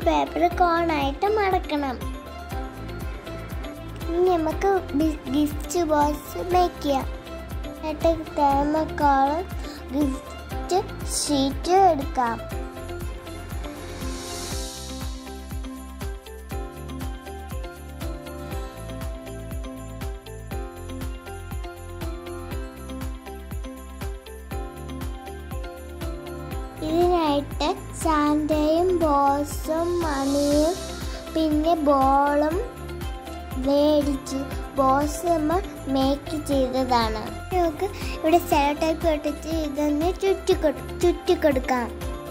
Paper കോണായിട്ട് മടക്കണം ഇനി നമുക്ക് ഗിഫ്റ്റ് ബോക്സ് മേക്ക് ചെയ്യാം എന്നിട്ട് തേമക്കോളം ഗിഫ്റ്റ് ഷീറ്റ് എടുക്കാം ഇതിനായിട്ട് സാൻഡയും ബോസും മണിയും പിന്നെ ബോളും മേടിച്ചു ബോസ് നമ്മൾ മേക്ക് ചെയ്തതാണ് നമുക്ക് ഇവിടെ സെലോ ടൈപ്പ് ഇട്ടിട്ട് ഇതൊന്ന് ചുറ്റിക്കൊടു ചുറ്റിക്കൊടുക്കാം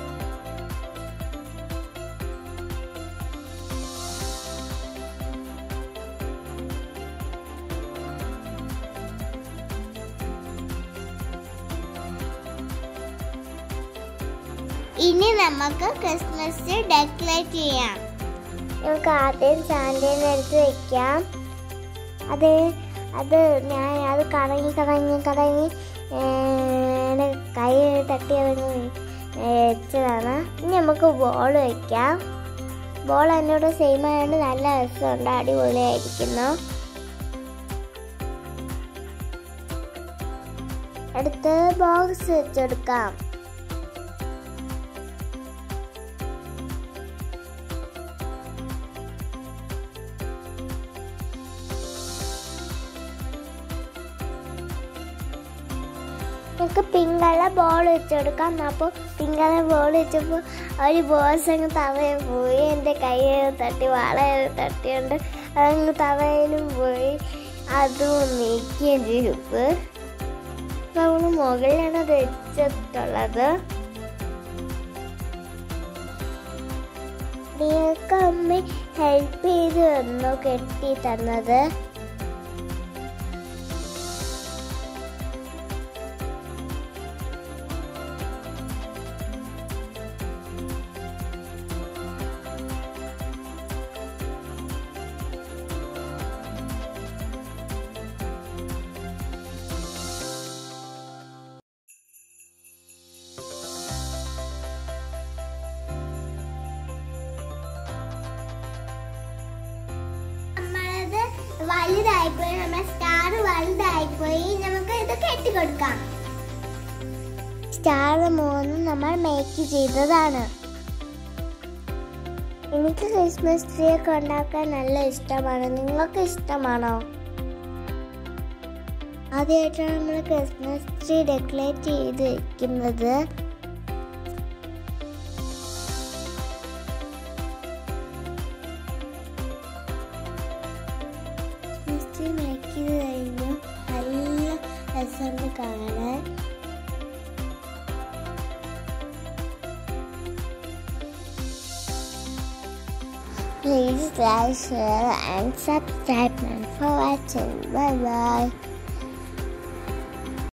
ഇനി നമുക്ക് ക്രിസ്മസ് ഡെക്കറേറ്റ് ചെയ്യാം നമുക്ക് ആദ്യം സാൻഡേനെ എടുത്ത് വെക്കാം അത് അത് ഞാൻ അത് കറങ്ങി കറങ്ങി കറങ്ങി ഏ, എൻ്റെ കൈ തട്ടി അതങ്ങ് വെച്ചതാണ് ഇനി നമുക്ക് ബോൾ വെക്കാം ബോൾ എന്നോട് സെയിം ആയതുകൊണ്ട് നല്ല രസമുണ്ട് അടിപൊളിയായിരിക്കുന്നു അടുത്ത് ബോക്സ് വെച്ചെടുക്കാം നമുക്ക് പിങ്ക് കളർ ബോൾ വെച്ചെടുക്കാം അപ്പോൾ പിങ്ക് കളർ ബോൾ വെച്ചപ്പോൾ ഒരു ബോസ് അങ്ങ് തവയിൽ പോയി എൻ്റെ കയ്യിൽ തട്ടി വളയിൽ തട്ടിയുണ്ട് അതങ്ങ് തവയിലും പോയി അതും നീക്കുകയും ചെയ്തു നമ്മൾ മുകളിലാണ് അത് വെച്ചിട്ടുള്ളത് നിങ്ങൾക്ക് അമ്മ ഹെൽപ്പ് ചെയ്ത് തന്നു കെട്ടി തന്നത് നമ്മളത് വലുതായിപ്പോയി നമ്മുടെ സ്റ്റാർ വലുതായിപ്പോയി നമുക്ക് ഇത് കെട്ടിക്കൊടുക്കാം സ്റ്റാർ മൂന്നും നമ്മൾ മേക്ക് ചെയ്തതാണ് എനിക്ക് ക്രിസ്മസ് ട്രീ ഒക്കെ ഉണ്ടാക്കാൻ നല്ല ഇഷ്ടമാണ് നിങ്ങൾക്ക് ഇഷ്ടമാണോ ആദ്യമായിട്ടാണ് നമ്മൾ ക്രിസ്മസ് ട്രീ ഡെക്കറേറ്റ് ചെയ്ത് വെക്കുന്നത് ക്രിസ്മസ് മേക്ക് ചെയ്ത് കഴിഞ്ഞു നല്ല രസമുണ്ട് കാണാൻ Please like, share and subscribe for watching. Bye bye.